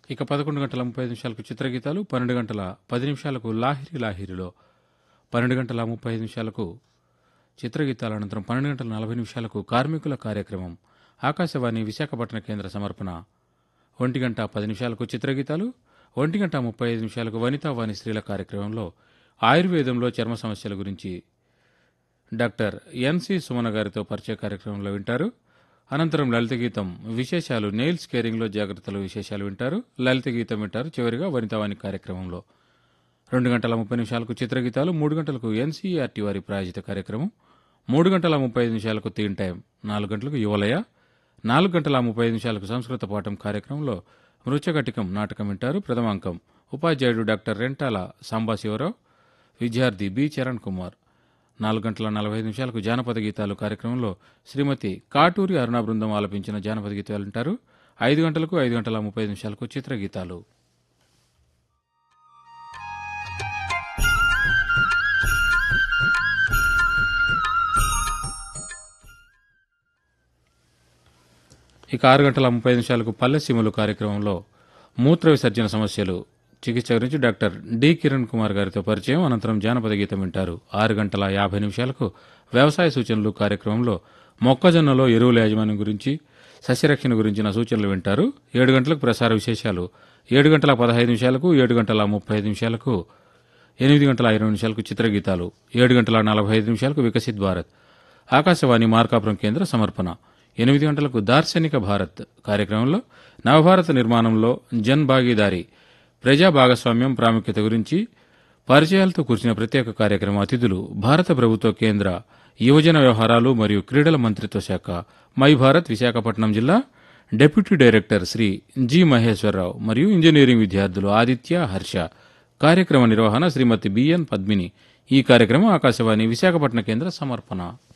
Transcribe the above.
ఇక పదకొండు గంటల ముప్పై ఐదు నిమిషాలకు చిత్రగీతాలు పన్నెండు గంటల పది నిమిషాలకు లాహిరి లాహిరిలో పన్నెండు గంటల ముప్పై ఐదు నిమిషాలకు చిత్రగీతాల అనంతరం పన్నెండు గంటల నలభై నిమిషాలకు కార్మికుల కార్యక్రమం ఆకాశవాణి విశాఖపట్నం కేంద్ర సమర్పణ ఒంటి గంట పది నిమిషాలకు చిత్రగీతాలు ఒంటి గంట ముప్పై ఐదు నిమిషాలకు వనితావాణి స్త్రీల కార్యక్రమంలో ఆయుర్వేదంలో చర్మ సమస్యల గురించి డాక్టర్ ఎన్సి సుమన గారితో పరిచయ కార్యక్రమంలో వింటారు అనంతరం లలిత గీతం విశేషాలు నెయిల్స్ కేరింగ్లో జాగ్రత్తలు విశేషాలు వింటారు లలిత గీతం వింటారు చివరిగా వనితావాణి కార్యక్రమంలో రెండు గంటల ముప్పై నిమిషాలకు చిత్రగీతాలు మూడు గంటలకు ఎన్సీఆర్టీ వారి ప్రాయోజిత కార్యక్రమం మూడు గంటల ముప్పై ఐదు నిమిషాలకు తీన్ టైం నాలుగు గంటలకు యువలయ నాలుగు గంటల ముప్పై ఐదు నిమిషాలకు సంస్కృత పాఠం కార్యక్రమంలో మృత్యఘటికం నాటకం వింటారు ప్రథమాంకం ఉపాధ్యాయుడు డాక్టర్ రెంటాల సాంబాశివరావు విద్యార్థి బి చరణ్ కుమార్ నాలుగు గంటల నలభై ఐదు నిమిషాలకు జానపద గీతాలు కార్యక్రమంలో శ్రీమతి కాటూరి అరుణ బృందం ఆలపించిన జానపద గీతాలు వింటారు ఐదు గంటలకు ఐదు గంటల ముప్పై ఐదు నిమిషాలకు చిత్రగీతాలు ఇక ఆరు గంటల ముప్పై ఐదు నిమిషాలకు పల్లెసీమలు కార్యక్రమంలో మూత్ర విసర్జన సమస్యలు చికిత్స గురించి డాక్టర్ డి కిరణ్ కుమార్ గారితో పరిచయం అనంతరం జానపద గీతం వింటారు ఆరు గంటల యాభై నిమిషాలకు వ్యవసాయ సూచనలు కార్యక్రమంలో మొక్కజొన్నలో ఎరువుల యాజమాన్యం గురించి సస్యరక్షణ గురించిన సూచనలు వింటారు ఏడు గంటలకు ప్రసార విశేషాలు ఏడు గంటల పదహైదు నిమిషాలకు ఏడు గంటల ముప్పై ఐదు నిమిషాలకు ఎనిమిది గంటల ఇరవై నిమిషాలకు చిత్రగీతాలు ఏడు గంటల నలభై ఐదు నిమిషాలకు వికసిత్ భారత్ ఆకాశవాణి మార్కాపురం కేంద్ర సమర్పణ ఎనిమిది గంటలకు దార్శనిక భారత్ కార్యక్రమంలో నవభారత నిర్మాణంలో జన్ భాగీదారీ ప్రజా భాగస్వామ్యం ప్రాముఖ్యత గురించి పరిచయాలతో కూర్చిన ప్రత్యేక కార్యక్రమ అతిథులు భారత ప్రభుత్వ కేంద్ర యువజన వ్యవహారాలు మరియు క్రీడల మంత్రిత్వ శాఖ మై భారత్ విశాఖపట్నం జిల్లా deputy director Shri G Maheswararao మరియు ఇంజనీరింగ్ విద్యార్థులు ఆదిత్య హర్ష కార్యక్రమ నిర్వహణ శ్రీమతి బిఎన్ పద్మిని ఈ కార్యక్రమం ఆకాశవాణి విశాఖపట్నం కేంద్ర సమర్పణ